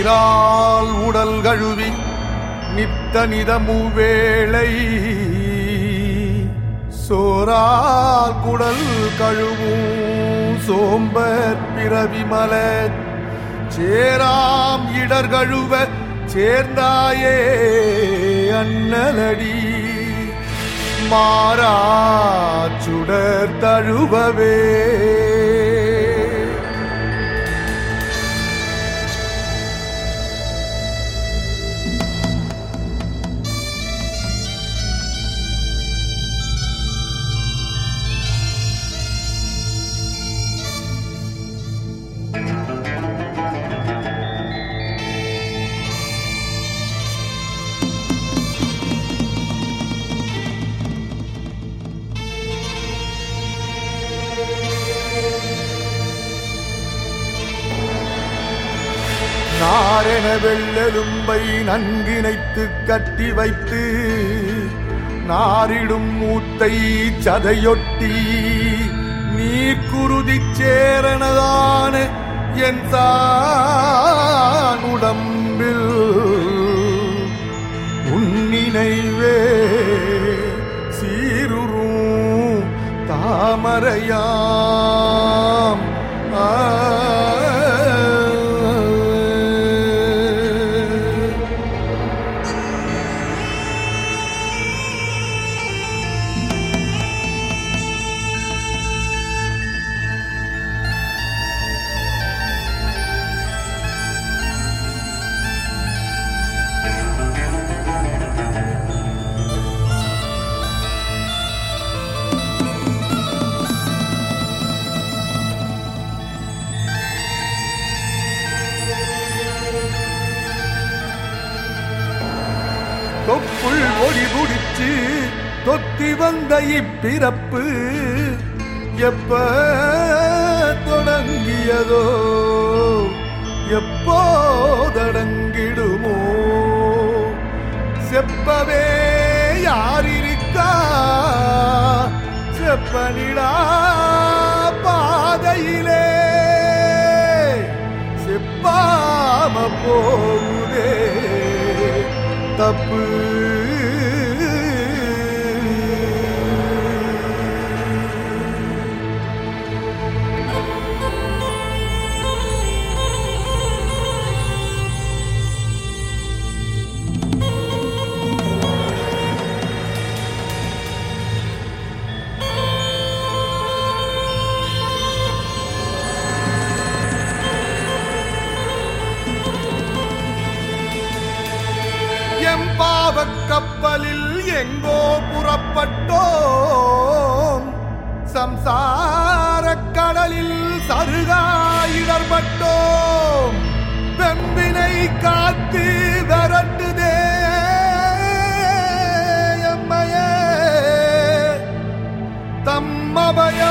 நீரால் உடல் கழுவி நித்த நிதமுவேளை சோரால் குடல் கழுவும் சோம்பர் பிறவி மலர் சேராம் இடர் கழுவ சேர்ந்தாயே அண்ணலடி மாறா சுடர் தழுவவே நாரென வெள்ளெலும்பை நன்கிணைத்து கட்டி வைத்து நாரிடும் மூத்தை சதையொட்டி நீர்க்குருதி சேரணதான என் தான் உடம்பில் உன்னினைவே சீருறும் தாமரையாம் ஆ தொப்புள் ஒளி முடிச்சு தொத்தி வந்த இப்பிறப்பு எப்ப தொடங்கியதோ எப்போதடங்கிடுமோ செப்பவே யாரிருக்கா செப்பனிடா பாதையிலே செப்பாம போகுதே தப்பு எம்பாவக் கப்பலில் எங்கோ புறப்பட்டோம் சம்சாரக் கடலில் சருகாயிடர்பட்டோம் வெம்பினை காத்து விரட்டுதே எம்மையே தம்மபயம்